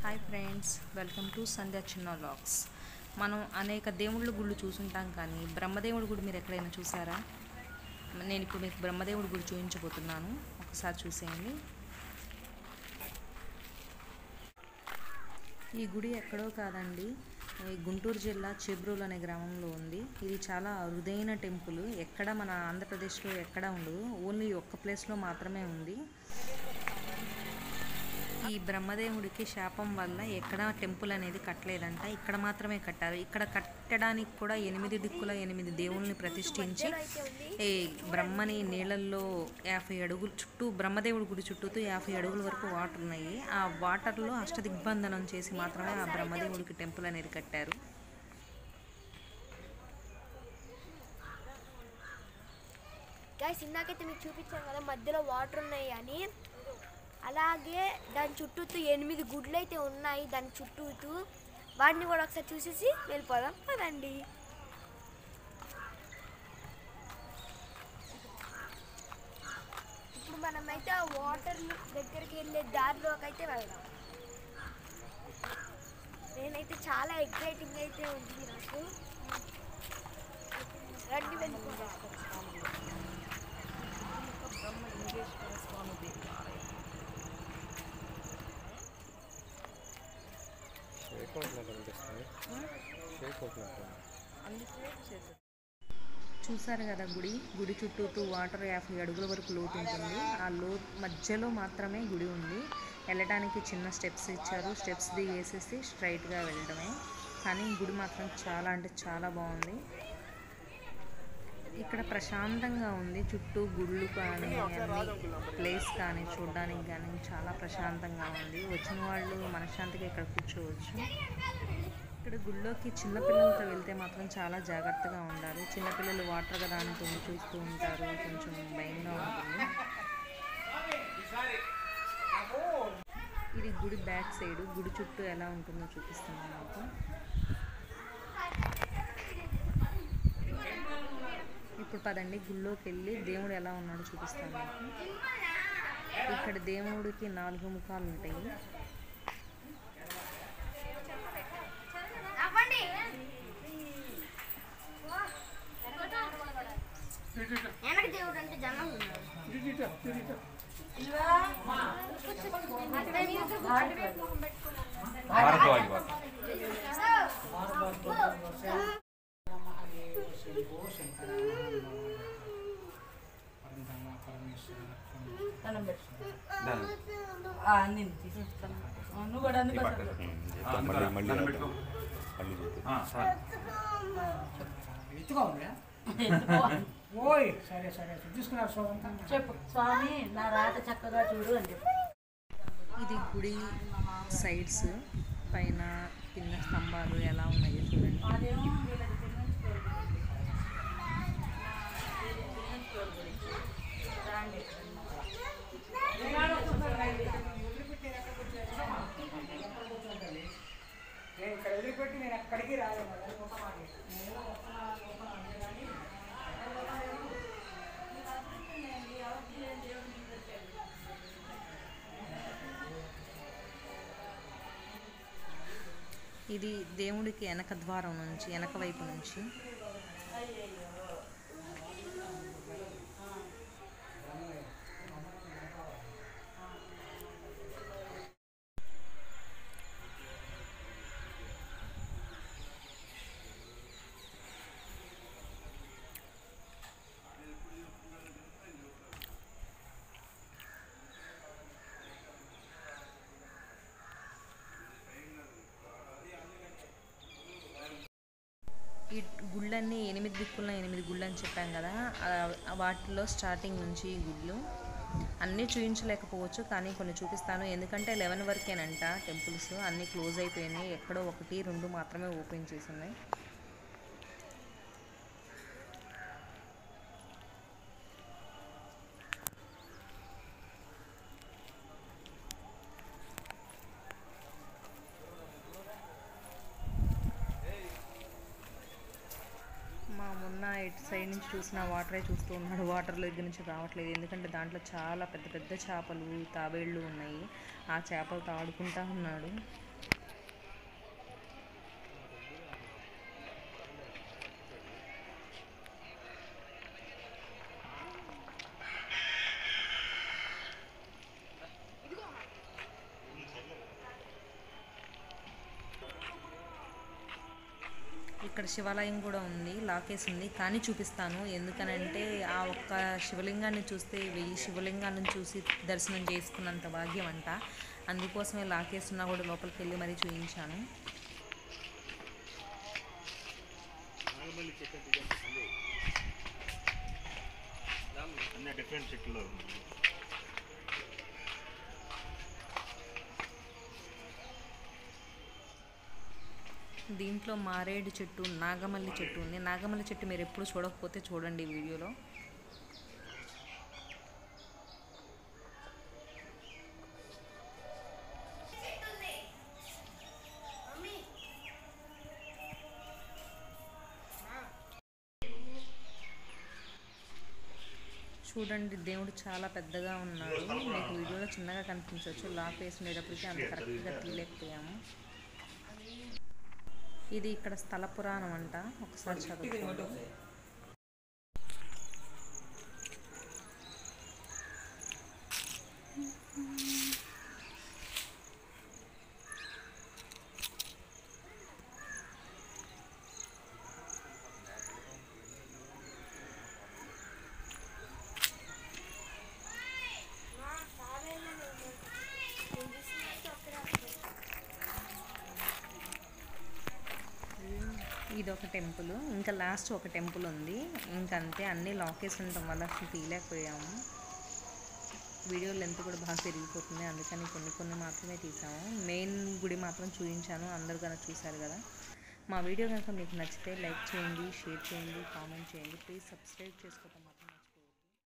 Hi friends welcome to Sandhya Chinna vlogs మనం అనేక దేవుళ్ళ గుళ్ళు చూసుంటాం కానీ బ్రహ్మదేవుడి గుడి మీరు ఎక్కడైనా చూసారా నేను ఇప్పుడు మీకు బ్రహ్మదేవుడి గుడి చూపించబోతున్నాను ఒకసారి చూసేయండి ఈ గుడి ఎక్కడో కాదండి ఈ గుంటూరు జిల్లా చెబ్రూలు అనే గ్రామంలో ఉంది ఇది చాలా అరుదైన టెంపుల్ ఎక్కడ మన ఆంధ్రప్రదేశ్లో ఎక్కడ ఉండదు ఓన్లీ ఒక్క ప్లేస్లో మాత్రమే ఉంది ఈ బ్రహ్మదేవుడికి శాపం వల్ల ఎక్కడ టెంపుల్ అనేది కట్టలేదంట ఇక్కడ మాత్రమే కట్టారు ఇక్కడ కట్టడానికి కూడా ఎనిమిది దిక్కుల ఎనిమిది దేవుల్ని ప్రతిష్ఠించి ఈ బ్రహ్మని నీళ్ళల్లో యాభై అడుగులు చుట్టూ బ్రహ్మదేవుడి గుడి చుట్టూతో యాభై అడుగుల వరకు వాటర్ ఉన్నాయి ఆ వాటర్లో అష్టదిగ్బంధనం చేసి మాత్రమే ఆ బ్రహ్మదేవుడికి టెంపుల్ అనేది కట్టారు గైస్ ఇందాకైతే మీకు చూపించాను కదా మధ్యలో వాటర్ ఉన్నాయి అని అలాగే దాని చుట్టూతూ ఎనిమిది గుడ్లు అయితే ఉన్నాయి దాని చుట్టూతూ వాటిని కూడా ఒకసారి చూసేసి వెళ్ళిపోదాం పదండి ఇప్పుడు మనమైతే ఆ వాటర్ దగ్గరికి వెళ్ళే దారిలోకి అయితే వెళ్దాం నేనైతే చాలా ఎక్సైటింగ్ అయితే ఉంది నాకు రండి వెళ్ళిపోదాం షేక్ అవుతున్నట్టు అనిపిస్తుంది షేక్ అవుతున్నట్టు చూసారు కదా గుడి గుడి చుట్టూతూ వాటర్ యాభై అడుగుల వరకు లోతు ఉంటుంది ఆ లో మధ్యలో మాత్రమే గుడి ఉంది వెళ్ళడానికి చిన్న స్టెప్స్ ఇచ్చారు స్టెప్స్ దిగేసేసి స్ట్రైట్గా వెళ్ళడమే కానీ గుడి మాత్రం చాలా అంటే చాలా బాగుంది ఇక్కడ ప్రశాంతంగా ఉంది చుట్టూ గుళ్ళు కానీ అన్ని ప్లేస్ కానీ చూడడానికి కానీ చాలా ప్రశాంతంగా ఉంది వచ్చిన వాళ్ళు మనశ్శాంతిగా ఇక్కడ కూర్చోవచ్చు ఇక్కడ గుళ్ళోకి చిన్నపిల్లలతో వెళ్తే మాత్రం చాలా జాగ్రత్తగా ఉండాలి చిన్నపిల్లలు వాటర్ కదా అని తొంగి చూస్తూ ఉంటారు కొంచెం భయంగా ఉంటుంది ఇది గుడి బ్యాక్ సైడ్ గుడి చుట్టూ ఎలా ఉంటుందో చూపిస్తున్నాను మీకు ఇప్పుడు పదండి గుళ్ళోకి వెళ్ళి దేవుడు ఎలా ఉన్నాడో చూపిస్తాను మీకు ఇక్కడ దేవుడికి నాలుగు ముఖాలు ఉంటాయి వెనక దేవుడు అంటే జనం ఉన్నారు భారద్వాజ్ వారు దాన్ని నువ్వు కూడా అందుకో మళ్ళీ మళ్ళీ రాద్దాం. మళ్ళీ చూద్దాం. ఎత్తుగా ఉందా ఓయ్ సరే సరే తీసుకున్నారు సోదంతా చెప్పు స్వామి నా రాత చక్కగా చూడు అని చెప్పు ఇది గుడి సైడ్స్ పైన కింద స్తంభాలు ఎలా ఉన్నాయో చూడండి అదేమో వీళ్ళకి తెలియని స్టోరీ గురించి. రాండి. నేను ఇక్కడ వదిలిపెట్టి నేను ఎక్కడికి రాలేను అది ఒక మాట. నేను వస్తున్నాను, వస్తున్నాను అంతే కానీ ఇది దేవుడికి వెనక ద్వారం నుంచి వెనక వైపు నుంచి ఈ గుళ్ళన్నీ ఎనిమిది దిక్కుల ఎనిమిది గుళ్ళు అని చెప్పాం కదా ఆ వాటిలో స్టార్టింగ్ నుంచి ఈ గుళ్ళు అన్నీ చూపించలేకపోవచ్చు కానీ కొన్ని చూపిస్తాను ఎందుకంటే లెవెన్ వరకేనంట టెంపుల్స్ అన్నీ క్లోజ్ అయిపోయినాయి ఎక్కడో ఒకటి రెండు మాత్రమే ఓపెన్ చేసి ఉన్నాయి మా మొన్న ఇటు సైడ్ నుంచి చూసిన వాటరే చూస్తూ ఉన్నాడు వాటర్ దగ్గర నుంచి రావట్లేదు ఎందుకంటే దాంట్లో చాలా పెద్ద పెద్ద చేపలు తాబేళ్ళు ఉన్నాయి ఆ చేపలతో ఆడుకుంటా ఉన్నాడు ఇక్కడ శివాలయం కూడా ఉంది లాకేస్ ఉంది కానీ చూపిస్తాను ఎందుకనంటే ఆ ఒక్క శివలింగాన్ని చూస్తే వెయ్యి శివలింగాలను చూసి దర్శనం చేసుకున్నంత భాగ్యం అంట అందుకోసమే లాకేస్ ఉన్నా కూడా లోపలికి వెళ్ళి మరీ చూపించాను అన్ని డిఫరెంట్ చెట్లు దీంట్లో మారేడు చెట్టు నాగమల్లి చెట్టు ఉంది నాగమల్లి చెట్టు మీరు ఎప్పుడు చూడకపోతే చూడండి ఈ వీడియోలో చూడండి దేవుడు చాలా పెద్దగా ఉన్నాడు మీకు వీడియోలో చిన్నగా కనిపించవచ్చు లాక్ వేసుకునేటప్పటికి అంత కరెక్ట్గా తీయలేకపోయాము ఇది ఇక్కడ స్థల పురాణం అంట ఒకసారి చదువుకోండి ఇది ఒక టెంపుల్ ఇంకా లాస్ట్ ఒక టెంపుల్ ఉంది ఇంకంతే అన్నీ లాకేస్ ఉండటం వల్ల అసలు తీయలేకపోయాము వీడియో లెంత్ కూడా బాగా పెరిగిపోతుంది అందుకని కొన్ని కొన్ని మాత్రమే తీసాము మెయిన్ గుడి మాత్రం చూపించాను అందరు కనుక చూశారు కదా మా వీడియో కనుక మీకు నచ్చితే లైక్ చేయండి షేర్ చేయండి కామెంట్ చేయండి ప్లీజ్ సబ్స్క్రైబ్ చేసుకోవడం మాత్రం